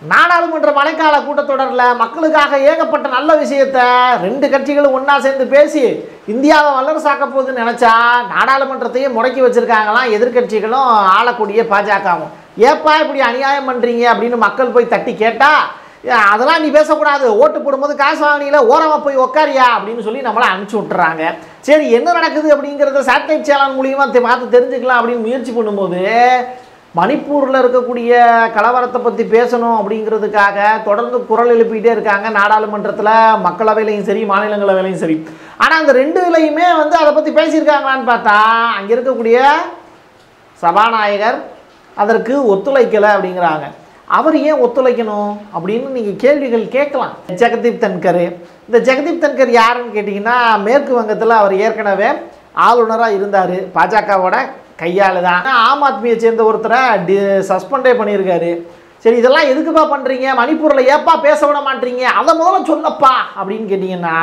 நாடாளுமன்ற மழைக்கால கூட்டத்தொடரில் மக்களுக்காக ஏகப்பட்ட நல்ல விஷயத்த ரெண்டு கட்சிகளும் ஒன்றா சேர்ந்து பேசி இந்தியாவை வல்லரசாக்க போகுதுன்னு நினச்சா நாடாளுமன்றத்தையே முடக்கி வச்சுருக்காங்களாம் எதிர்க்கட்சிகளும் ஆளக்கூடிய பாஜகவும் ஏப்பா இப்படி அநியாயம் பண்ணுறீங்க அப்படின்னு மக்கள் போய் தட்டி கேட்டால் அதெல்லாம் நீ பேசக்கூடாது ஓட்டு போடும்போது காசு வாங்கினீங்கள ஓரமாக போய் உக்காரியா அப்படின்னு சொல்லி நம்மளை அனுப்பிச்சி விட்டுறாங்க சரி என்ன நடக்குது அப்படிங்கிறத சேட்டலைட் சேனல் மூலியமாக பார்த்து தெரிஞ்சுக்கலாம் அப்படின்னு முயற்சி பண்ணும்போது மணிப்பூரில் இருக்கக்கூடிய கலவரத்தை பற்றி பேசணும் அப்படிங்கிறதுக்காக தொடர்ந்து குரல் எழுப்பிக்கிட்டே இருக்காங்க நாடாளுமன்றத்தில் மக்களவையிலையும் சரி மாநிலங்களவையிலையும் சரி ஆனால் அந்த ரெண்டு இதுலையுமே வந்து அதை பற்றி பேசியிருக்காங்களான்னு பார்த்தா அங்கே இருக்கக்கூடிய சபாநாயகர் அதற்கு ஒத்துழைக்கலை அப்படிங்கிறாங்க அவர் ஏன் ஒத்துழைக்கணும் அப்படின்னு நீங்கள் கேள்விகள் கேட்கலாம் ஜெகதீப் தன்கர் இந்த ஜெகதீப் தன்கர் யாருன்னு கேட்டிங்கன்னா மேற்கு வங்கத்தில் அவர் ஏற்கனவே ஆளுநராக இருந்தார் பாஜகவோட கையாளு தான் ஆம் ஆத்மியை சேர்ந்த ஒருத்தரை டி சஸ்பெண்டே பண்ணியிருக்காரு சரி இதெல்லாம் எதுக்குப்பா பண்ணுறீங்க மணிப்பூரில் ஏப்பா பேச விட மாட்டீங்க அதை முதல்ல சொல்லப்பா அப்படின்னு கேட்டிங்கன்னா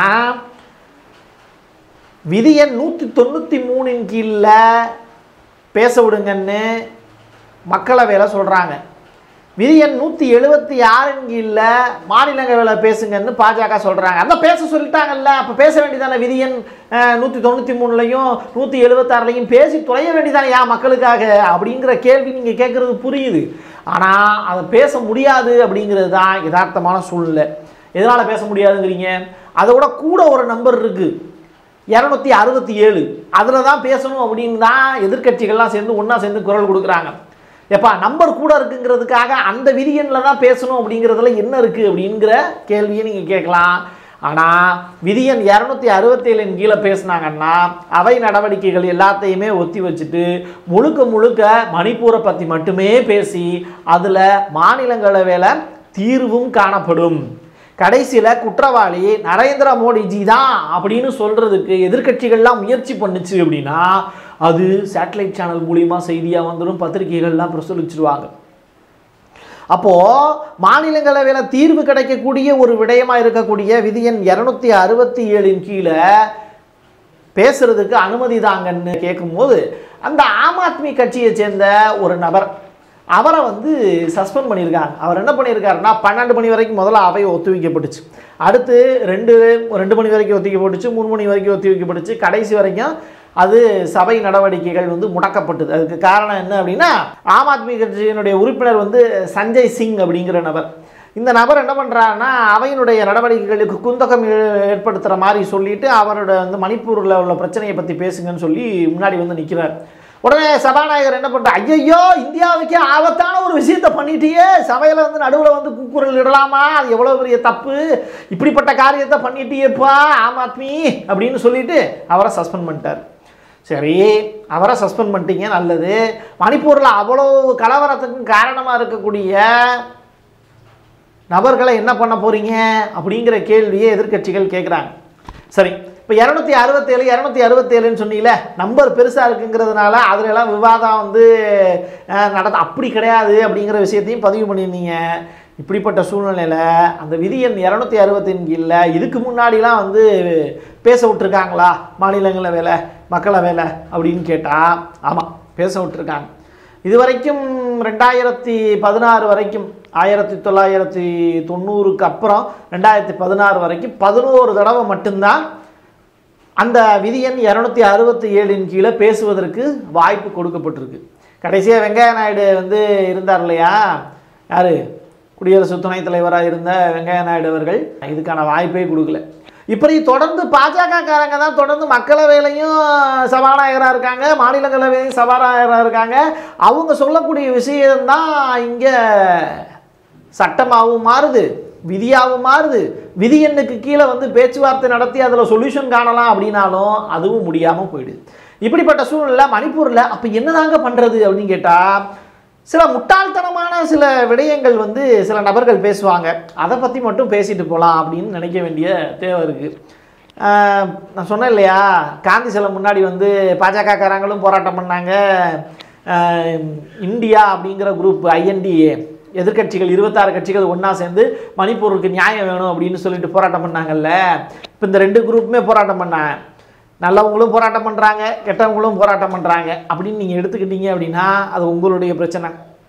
விதி எண் நூற்றி தொண்ணூற்றி மூணின் கீழில் பேச விடுங்கன்னு மக்களவையில் சொல்கிறாங்க விதி எண் நூற்றி எழுபத்தி ஆறின் கீழில் மாநிலங்களவையில் பேசுங்கன்னு பாஜக சொல்கிறாங்க அதான் பேச சொல்லிட்டாங்கல்ல அப்போ பேச வேண்டியதானே விதி எண் நூற்றி தொண்ணூற்றி மூணுலையும் நூற்றி எழுபத்தாறுலையும் பேசி தொலைய வேண்டியதானே யா மக்களுக்காக அப்படிங்கிற கேள்வி நீங்கள் கேட்குறது புரியுது ஆனால் அதை பேச முடியாது அப்படிங்கிறது தான் யதார்த்தமான சூழ்நிலை எதனால் பேச முடியாதுங்கிறீங்க அதை விட கூட ஒரு நம்பர் இருக்குது இரநூத்தி அறுபத்தி ஏழு அதில் தான் பேசணும் அப்படின்னு தான் எதிர்க்கட்சிகள்லாம் சேர்ந்து ஒன்றா சேர்ந்து குரல் கொடுக்குறாங்க எப்பா நம்பர் கூட இருக்குங்கிறதுக்காக அந்த விதியனில் தான் பேசணும் அப்படிங்கிறதுல என்ன இருக்குது அப்படிங்கிற கேள்வியை நீங்கள் கேட்கலாம் ஆனால் விதியன் இரநூத்தி அறுபத்தேழின் கீழே பேசுனாங்கன்னா அவை நடவடிக்கைகள் எல்லாத்தையுமே ஒத்தி வச்சுட்டு முழுக்க முழுக்க மணிப்பூரை பற்றி மட்டுமே பேசி அதில் மாநிலங்களவையில் தீர்வும் காணப்படும் கடைசியில் குற்றவாளி நரேந்திர மோடிஜி தான் அப்படின்னு சொல்கிறதுக்கு எதிர்க்கட்சிகள்லாம் முயற்சி பண்ணுச்சு அப்படின்னா அது சேட்டலைட் சேனல் மூலியமா செய்தியாக வந்துடும் பத்திரிகைகள்லாம் பிரசுரிச்சிருவாங்க அப்போது மாநிலங்களவையில் தீர்வு கிடைக்கக்கூடிய ஒரு விடயமாக இருக்கக்கூடிய விதியன் இரநூத்தி அறுபத்தி ஏழின் கீழே பேசுறதுக்கு அனுமதி தாங்கன்னு கேட்கும்போது அந்த ஆம் ஆத்மி கட்சியை சேர்ந்த ஒரு நபர் அவரை வந்து சஸ்பெண்ட் பண்ணியிருக்காங்க அவர் என்ன பண்ணியிருக்காருன்னா பன்னெண்டு மணி வரைக்கும் முதல்ல அவை ஒத்தி வைக்கப்பட்டுச்சு அடுத்து ரெண்டு ரெண்டு மணி வரைக்கும் ஒத்தி வைக்கப்பட்டுச்சு மூணு மணி வரைக்கும் ஒத்தி வைக்கப்பட்டுச்சு கடைசி வரைக்கும் அது சபை நடவடிக்கைகள் வந்து முடக்கப்பட்டது அதுக்கு காரணம் என்ன அப்படின்னா ஆம் ஆத்மி கட்சியினுடைய உறுப்பினர் வந்து சஞ்சய் சிங் அப்படிங்கிற நபர் இந்த நபர் என்ன பண்ணுறாருன்னா அவையினுடைய நடவடிக்கைகளுக்கு குந்தகம் ஏ- ஏற்படுத்துகிற மாதிரி சொல்லிட்டு அவரோட வந்து மணிப்பூரில் உள்ள பிரச்சனையை பற்றி பேசுங்கன்னு சொல்லி முன்னாடி வந்து நிற்கிறார் உடனே சபாநாயகர் என்ன பண்ணுறா ஐயையோ இந்தியாவுக்கே ஆபத்தான ஒரு விஷயத்தை பண்ணிட்டியே சபையில் வந்து நடுவில் வந்து கூக்குரல் இடலாமா அது எவ்வளோ பெரிய தப்பு இப்படிப்பட்ட காரியத்தை பண்ணிட்டியேப்பா ஆம் ஆத்மி அப்படின்னு சொல்லிட்டு அவரை சஸ்பெண்ட் பண்ணிட்டார் சரி அவரை சஸ்பெண்ட் பண்ணிட்டீங்க நல்லது மணிப்பூரில் அவ்வளோ கலவரத்துக்கும் காரணமாக இருக்கக்கூடிய நபர்களை என்ன பண்ண போறீங்க அப்படிங்கிற கேள்வியை எதிர்க்கட்சிகள் கேட்குறாங்க சரி இப்போ இரநூத்தி அறுபத்தேழு இரநூத்தி அறுபத்தேழுன்னு சொன்னீங்களே நம்பர் பெருசாக இருக்குங்கிறதுனால அதுல எல்லாம் விவாதம் வந்து அஹ், நடந்த அப்படி கிடையாது அப்படிங்கிற விஷயத்தையும் பதிவு பண்ணியிருந்தீங்க இப்படிப்பட்ட சூழ்நிலையில் அந்த விதி எண் இரநூத்தி அறுபத்தின் கீழில் இதுக்கு முன்னாடிலாம் வந்து பேச விட்டுருக்காங்களா மாநிலங்களவையில் மக்களவையில் அப்படின்னு கேட்டால் ஆமாம் பேச விட்டுருக்காங்க இது வரைக்கும் ரெண்டாயிரத்தி பதினாறு வரைக்கும் ஆயிரத்தி தொள்ளாயிரத்தி தொண்ணூறுக்கு அப்புறம் ரெண்டாயிரத்தி பதினாறு வரைக்கும் பதினோரு தடவை மட்டும்தான் அந்த விதியன் இரநூத்தி அறுபத்தி ஏழின் கீழே பேசுவதற்கு வாய்ப்பு கொடுக்கப்பட்டிருக்கு கடைசியாக வெங்கையா நாயுடு வந்து இருந்தார் இல்லையா யார் குடியரசு துணைத் தலைவராக இருந்த வெங்கையா நாயுடு அவர்கள் இதுக்கான வாய்ப்பே கொடுக்கல இப்படி தொடர்ந்து பாஜக காரங்க தான் தொடர்ந்து மக்களவையிலையும் சபாநாயகராக இருக்காங்க மாநிலங்களவையிலையும் சபாநாயகராக இருக்காங்க அவங்க சொல்லக்கூடிய விஷயம்தான் இங்கே சட்டமாகவும் மாறுது விதியாகவும் மாறுது விதி எண்ணுக்கு கீழே வந்து பேச்சுவார்த்தை நடத்தி அதில் சொல்யூஷன் காணலாம் அப்படின்னாலும் அதுவும் முடியாமல் போயிடுது இப்படிப்பட்ட சூழ்நிலை மணிப்பூரில் அப்போ என்னதாங்க பண்ணுறது அப்படின்னு கேட்டால் சில முட்டாள்தனமான சில விடயங்கள் வந்து சில நபர்கள் பேசுவாங்க அதை பற்றி மட்டும் பேசிட்டு போகலாம் அப்படின்னு நினைக்க வேண்டிய தேவை இருக்குது நான் சொன்னேன் இல்லையா காந்தி சிலை முன்னாடி வந்து பாஜக காரங்களும் போராட்டம் பண்ணாங்க ஆஹ் இந்தியா அப்படிங்கிற குரூப் ஐஎன்டிஏ எதிர்க்கட்சிகள் இருபத்தாறு கட்சிகள் ஒன்றா சேர்ந்து மணிப்பூருக்கு நியாயம் வேணும் அப்படின்னு சொல்லிட்டு போராட்டம் பண்ணாங்கல்ல இப்போ இந்த ரெண்டு குரூப்புமே போராட்டம் பண்ணாங்க நல்லவங்களும் போராட்டம் பண்ணுறாங்க கெட்டவங்களும் போராட்டம் பண்ணுறாங்க அப்படின்னு நீங்கள் எடுத்துக்கிட்டீங்க அப்படின்னா அது உங்களுடைய பிரச்சனை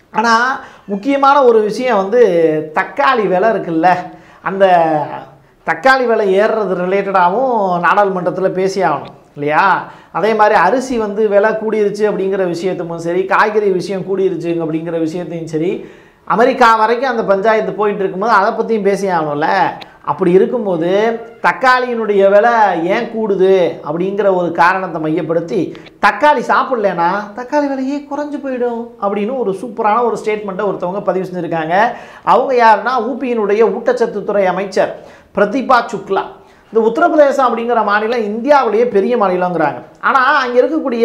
ஆனால் முக்கியமான ஒரு விஷயம் வந்து தக்காளி விலை இருக்குல்ல அந்த தக்காளி விலை ஏறுறது ரிலேட்டடாகவும் நாடாளுமன்றத்தில் பேசி ஆகணும் இல்லையா அதே மாதிரி அரிசி வந்து விலை கூடிருச்சு அப்படிங்கிற விஷயத்துக்கும் சரி காய்கறி விஷயம் கூடிருச்சு அப்படிங்கிற விஷயத்தையும் சரி அமெரிக்கா வரைக்கும் அந்த பஞ்சாயத்து போயிட்டு இருக்கும்போது அதை பற்றியும் பேசி ஆகணும்ல அப்படி இருக்கும்போது தக்காளியினுடைய விலை ஏன் கூடுது அப்படிங்கிற ஒரு காரணத்தை மையப்படுத்தி தக்காளி சாப்பிடலனா தக்காளி விலையே குறைஞ்சு போயிடும் அப்படின்னு ஒரு சூப்பரான ஒரு ஸ்டேட்மெண்ட்டை ஒருத்தவங்க பதிவு செஞ்சுருக்காங்க அவங்க யாருன்னா ஊபியினுடைய ஊட்டச்சத்துத்துறை அமைச்சர் பிரதீபா சுக்லா இந்த உத்தரப்பிரதேசம் அப்படிங்கிற மாநிலம் இந்தியாவிலேயே பெரிய மாநிலங்கிறாங்க ஆனால் அங்கே இருக்கக்கூடிய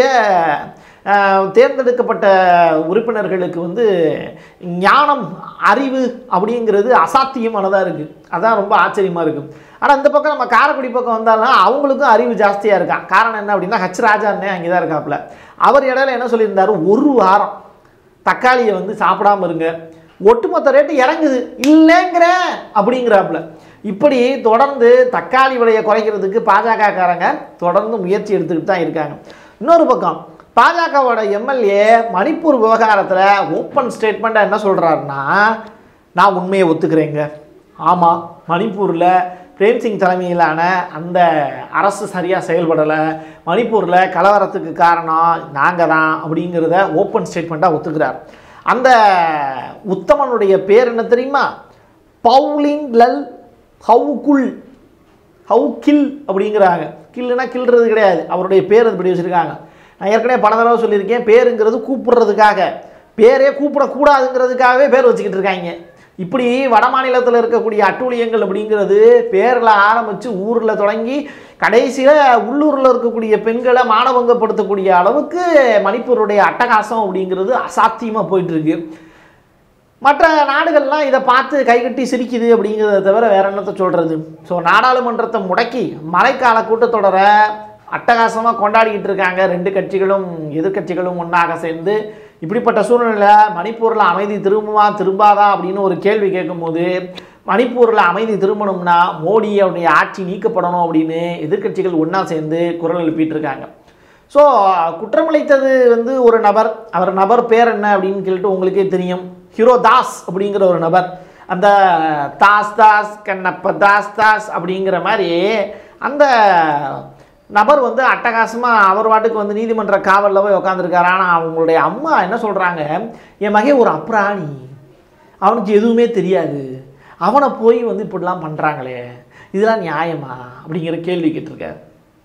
அஹ், தேர்ந்தெடுக்கப்பட்ட உறுப்பினர்களுக்கு வந்து ஞானம் அறிவு அப்படிங்கிறது அசாத்தியமானதாக இருக்குது அதான் ரொம்ப ஆச்சரியமாக இருக்குது ஆனால் இந்த பக்கம் நம்ம காரைக்குடி பக்கம் வந்தாலும் அவங்களுக்கும் அறிவு ஜாஸ்தியாக இருக்கான் காரணம் என்ன அப்படின்னா ஹச் ராஜா அண்ணே அங்கே தான் இருக்காப்புல அவர் இடையில என்ன சொல்லியிருந்தாரு ஒரு வாரம் தக்காளியை வந்து சாப்பிடாம இருங்க ஒட்டுமொத்த ரேட்டு இறங்குது இல்லைங்கிறேன் அப்படிங்கிறாப்புல இப்படி தொடர்ந்து தக்காளி விலையை குறைக்கிறதுக்கு பாஜகக்காரங்க தொடர்ந்து முயற்சி எடுத்துக்கிட்டு தான் இருக்காங்க இன்னொரு பக்கம் பாஜகவோட எம்எல்ஏ மணிப்பூர் விவகாரத்தில் ஓப்பன் ஸ்டேட்மெண்ட்டாக என்ன சொல்கிறாருன்னா நான் உண்மையை ஒத்துக்கிறேங்க ஆமாம் மணிப்பூரில் பிரேம்சிங் தலைமையிலான அந்த அரசு சரியாக செயல்படலை மணிப்பூரில் கலவரத்துக்கு காரணம் நாங்கள் தான் அப்படிங்கிறத ஓப்பன் ஸ்டேட்மெண்ட்டாக ஒத்துக்கிறார் அந்த உத்தமனுடைய பேர் என்ன தெரியுமா பவுலின் லல் ஹவுகுல் ஹவு கில் அப்படிங்கிறாங்க கில்லுனா கில்றது கிடையாது அவருடைய பேர் அது இப்படி வச்சுருக்காங்க நான் ஏற்கனவே பல தடவை சொல்லியிருக்கேன் பேருங்கிறது கூப்பிடுறதுக்காக பேரே கூப்பிடக்கூடாதுங்கிறதுக்காகவே பேர் வச்சுக்கிட்டு இருக்காங்க இப்படி வட மாநிலத்தில் இருக்கக்கூடிய அட்டூழியங்கள் அப்படிங்கிறது பேரில் ஆரம்பித்து ஊரில் தொடங்கி கடைசியில் உள்ளூரில் இருக்கக்கூடிய பெண்களை மானபங்கப்படுத்தக்கூடிய அளவுக்கு மணிப்பூருடைய அட்டகாசம் அப்படிங்கிறது அசாத்தியமாக போயிட்டு இருக்கு மற்ற நாடுகள்லாம் இதை பார்த்து கைகட்டி சிரிக்குது அப்படிங்கிறத தவிர வேற என்னத்தை சொல்கிறது ஸோ நாடாளுமன்றத்தை முடக்கி மழைக்கால கூட்டத்தொடரை அட்டகாசமாக கொண்டாடிக்கிட்டு இருக்காங்க ரெண்டு கட்சிகளும் எதிர்க்கட்சிகளும் ஒன்றாக சேர்ந்து இப்படிப்பட்ட சூழ்நிலை மணிப்பூரில் அமைதி திரும்புமா திரும்பாதா அப்படின்னு ஒரு கேள்வி கேட்கும்போது மணிப்பூரில் அமைதி திரும்பணும்னா மோடி அவருடைய ஆட்சி நீக்கப்படணும் அப்படின்னு எதிர்க்கட்சிகள் ஒன்றா சேர்ந்து குரல் எழுப்பிட்டு இருக்காங்க ஸோ குற்றமளித்தது வந்து ஒரு நபர் அவர் நபர் பேர் என்ன அப்படின்னு கேட்டு உங்களுக்கே தெரியும் ஹீரோ தாஸ் அப்படிங்கிற ஒரு நபர் அந்த தாஸ் தாஸ் கண்ணப்ப தாஸ் தாஸ் அப்படிங்கிற மாதிரி அந்த நபர் வந்து அட்டகாசமாக அவர் வாட்டுக்கு வந்து நீதிமன்ற காவலில் போய் உட்காந்துருக்காரு ஆனால் அவங்களுடைய அம்மா என்ன சொல்கிறாங்க என் மகன் ஒரு அப்ராணி அவனுக்கு எதுவுமே தெரியாது அவனை போய் வந்து இப்படிலாம் பண்ணுறாங்களே இதெல்லாம் நியாயமா அப்படிங்கிற கேள்வி கேட்டிருக்காரு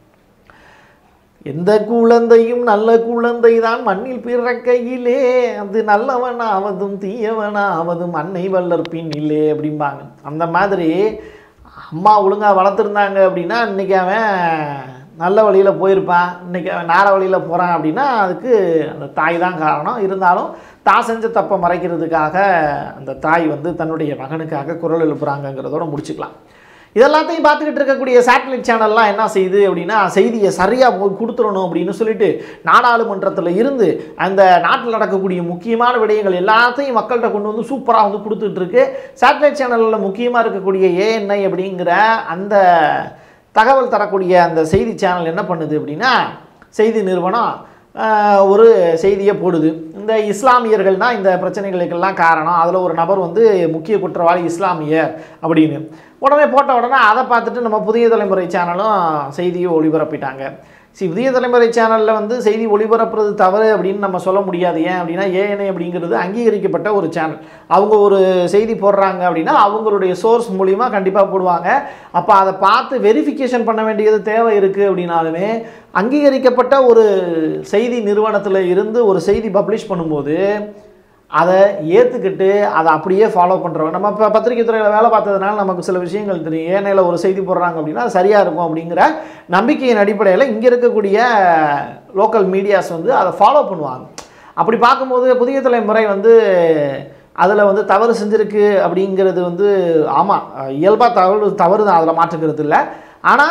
எந்த குழந்தையும் நல்ல குழந்தை தான் மண்ணில் பிறக்கையிலே அது நல்லவனாவதும் தீயவனாவதும் அன்னை வல்லற் பின்னிலே அப்படிம்பாங்க அந்த மாதிரி அம்மா ஒழுங்காக வளர்த்துருந்தாங்க அப்படின்னா இன்றைக்கி அவன் நல்ல வழியில் போயிருப்பான் இன்றைக்கி அவன் நார வழியில் போகிறான் அப்படின்னா அதுக்கு அந்த தாய் தான் காரணம் இருந்தாலும் தான் செஞ்ச தப்பை மறைக்கிறதுக்காக அந்த தாய் வந்து தன்னுடைய மகனுக்காக குரல் எழுப்புறாங்கங்கிறதோட முடிச்சுக்கலாம் இதெல்லாத்தையும் பார்த்துக்கிட்டு இருக்கக்கூடிய சேட்டலைட் சேனல்லாம் என்ன செய்யுது அப்படின்னா செய்தியை சரியாக போய் கொடுத்துடணும் அப்படின்னு சொல்லிட்டு நாடாளுமன்றத்தில் இருந்து அந்த நாட்டில் நடக்கக்கூடிய முக்கியமான விடயங்கள் எல்லாத்தையும் மக்கள்கிட்ட கொண்டு வந்து சூப்பராக வந்து கொடுத்துட்டு இருக்கு சேட்டலைட் சேனலில் முக்கியமாக இருக்கக்கூடிய ஏஎன்ஐ அப்படிங்கிற அந்த தகவல் தரக்கூடிய அந்த செய்தி சேனல் என்ன பண்ணுது அப்படின்னா செய்தி நிறுவனம் ஆஹ், ஒரு செய்தியை போடுது இந்த இஸ்லாமியர்கள் தான் இந்த பிரச்சனைகளுக்கெல்லாம் காரணம் அதில் ஒரு நபர் வந்து முக்கிய குற்றவாளி இஸ்லாமியர் அப்படின்னு உடனே போட்ட உடனே அதை பார்த்துட்டு நம்ம புதிய தலைமுறை சேனலும் செய்தியை ஒளிபரப்பிட்டாங்க சரி புதிய தலைமுறை சேனலில் வந்து செய்தி ஒளிபரப்புறது தவறு அப்படின்னு நம்ம சொல்ல முடியாது ஏன் அப்படின்னா ஏஎன்ஐ அப்படிங்கிறது அங்கீகரிக்கப்பட்ட ஒரு சேனல் அவங்க ஒரு செய்தி போடுறாங்க அப்படின்னா அவங்களுடைய சோர்ஸ் மூலிமா கண்டிப்பாக போடுவாங்க அப்போ அதை பார்த்து வெரிஃபிகேஷன் பண்ண வேண்டியது தேவை இருக்குது அப்படின்னாலுமே அங்கீகரிக்கப்பட்ட ஒரு செய்தி நிறுவனத்தில் இருந்து ஒரு செய்தி பப்ளிஷ் பண்ணும்போது அதை ஏற்றுக்கிட்டு அதை அப்படியே ஃபாலோ பண்ணுறவங்க நம்ம இப்போ பத்திரிகை துறையில் வேலை பார்த்ததுனால நமக்கு சில விஷயங்கள் தெரியும் ஏனையில் ஒரு செய்தி போடுறாங்க அப்படின்னா அது சரியாக இருக்கும் அப்படிங்கிற நம்பிக்கையின் அடிப்படையில் இங்கே இருக்கக்கூடிய லோக்கல் மீடியாஸ் வந்து அதை ஃபாலோ பண்ணுவாங்க அப்படி பார்க்கும்போது புதிய தலைமுறை வந்து அதில் வந்து தவறு செஞ்சுருக்கு அப்படிங்கிறது வந்து ஆமாம் இயல்பாக தவறு தவறு தான் அதில் மாற்றுக்கிறது இல்லை ஆனால்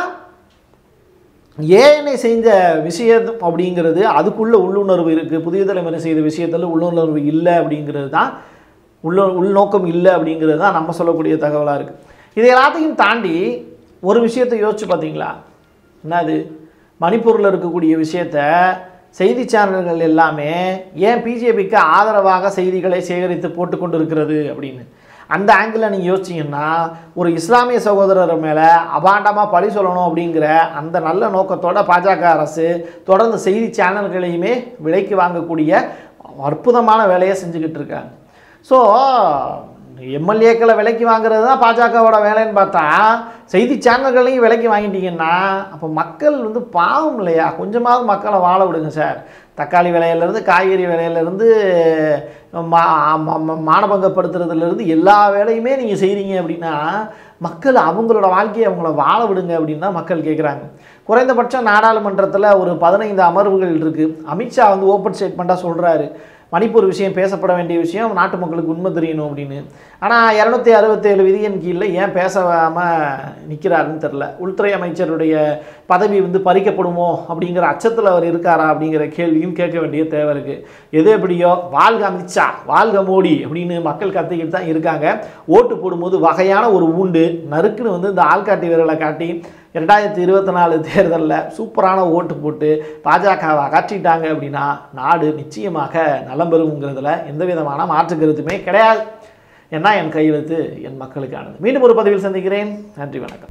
ஏஎன்ஐ செஞ்ச விஷயம் அப்படிங்கிறது அதுக்குள்ள உள்ளுணர்வு இருக்குது புதிய தலைமுறை செய்த விஷயத்தில் உள்ளுணர்வு இல்லை அப்படிங்கிறது தான் உள்ள உள்நோக்கம் இல்லை அப்படிங்கிறது தான் நம்ம சொல்லக்கூடிய தகவலாக இருக்குது இது எல்லாத்தையும் தாண்டி ஒரு விஷயத்தை யோசிச்சு பார்த்தீங்களா என்னது மணிப்பூரில் இருக்கக்கூடிய விஷயத்த செய்தி சேனல்கள் எல்லாமே ஏன் பிஜேபிக்கு ஆதரவாக செய்திகளை சேகரித்து போட்டு கொண்டு இருக்கிறது அப்படின்னு அந்த ஆங்கிளில் நீங்கள் யோசிச்சிங்கன்னா ஒரு இஸ்லாமிய சகோதரர் மேலே அபாண்டமாக பழி சொல்லணும் அப்படிங்கிற அந்த நல்ல நோக்கத்தோட பாஜக அரசு தொடர்ந்து செய்தி சேனல்களையுமே விலைக்கு வாங்கக்கூடிய அற்புதமான வேலையை செஞ்சுக்கிட்டு இருக்காங்க ஸோ எம்எல்ஏக்களை விலைக்கு வாங்குறது தான் பாஜகவோட வேலைன்னு பார்த்தா செய்தி சேனல்களையும் விலைக்கு வாங்கிட்டீங்கன்னா அப்போ மக்கள் வந்து பாவம் இல்லையா கொஞ்சமாவது மக்களை வாழ விடுங்க சார் தக்காளி விலையிலேருந்து காய்கறி விலையிலேருந்து மா மா- மா- மானபங்கப்படுத்துறதுலேருந்து எல்லா வேலையுமே நீங்கள் செய்கிறீங்க அப்படின்னா மக்கள் அவங்களோட வாழ்க்கையை அவங்கள வாழ விடுங்க அப்படின்னு தான் மக்கள் கேட்குறாங்க குறைந்தபட்சம் நாடாளுமன்றத்தில் ஒரு பதினைந்து அமர்வுகள் இருக்குது அமித்ஷா வந்து ஓப்பன் ஸ்டேட்மெண்ட்டாக சொல்கிறாரு மணிப்பூர் விஷயம் பேசப்பட வேண்டிய விஷயம் நாட்டு மக்களுக்கு உண்மை தெரியணும் அப்படின்னு ஆனால் இரநூத்தி அறுபத்தேழு விதியின் கீழே ஏன் பேசாமல் நிற்கிறாருன்னு தெரில உள்துறை அமைச்சருடைய பதவி வந்து பறிக்கப்படுமோ அப்படிங்கிற அச்சத்தில் அவர் இருக்காரா அப்படிங்கிற கேள்வியும் கேட்க வேண்டிய தேவை இருக்குது எது எப்படியோ வாழ்க அமித்ஷா வாழ்க மோடி அப்படின்னு மக்கள் கத்திக்கிட்டு தான் இருக்காங்க ஓட்டு போடும்போது வகையான ஒரு ஊண்டு நறுக்குன்னு வந்து இந்த ஆள்காட்டி விரலை காட்டி ரெண்டாயிரத்தி இருபத்தி நாலு தேர்தலில் சூப்பரான ஓட்டு போட்டு பாஜகவை அகற்றிட்டாங்க அப்படின்னா நாடு நிச்சயமாக நலம் பெறுங்கிறதுல எந்த விதமான மாற்று கருத்துமே கிடையாது ஏன்னா என் கையெழுத்து என் மக்களுக்கானது மீண்டும் ஒரு பதிவில் சந்திக்கிறேன் நன்றி வணக்கம்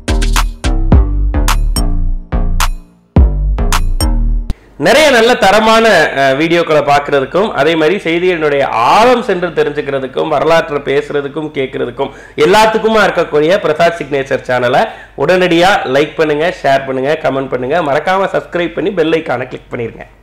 நிறைய நல்ல தரமான அஹ், வீடியோக்களை பார்க்கறதுக்கும் அதே மாதிரி செய்திகளினுடைய ஆழம் சென்று தெரிஞ்சுக்கிறதுக்கும் வரலாற்றை பேசுறதுக்கும் கேட்கறதுக்கும் எல்லாத்துக்குமா இருக்கக்கூடிய பிரசாத் சிக்னேச்சர் சேனலை உடனடியாக லைக் பண்ணுங்க ஷேர் பண்ணுங்க கமெண்ட் பண்ணுங்க மறக்காம சப்ஸ்கிரைப் பண்ணி பெல் ஐக்கானை கிளிக் பண்ணிருங்க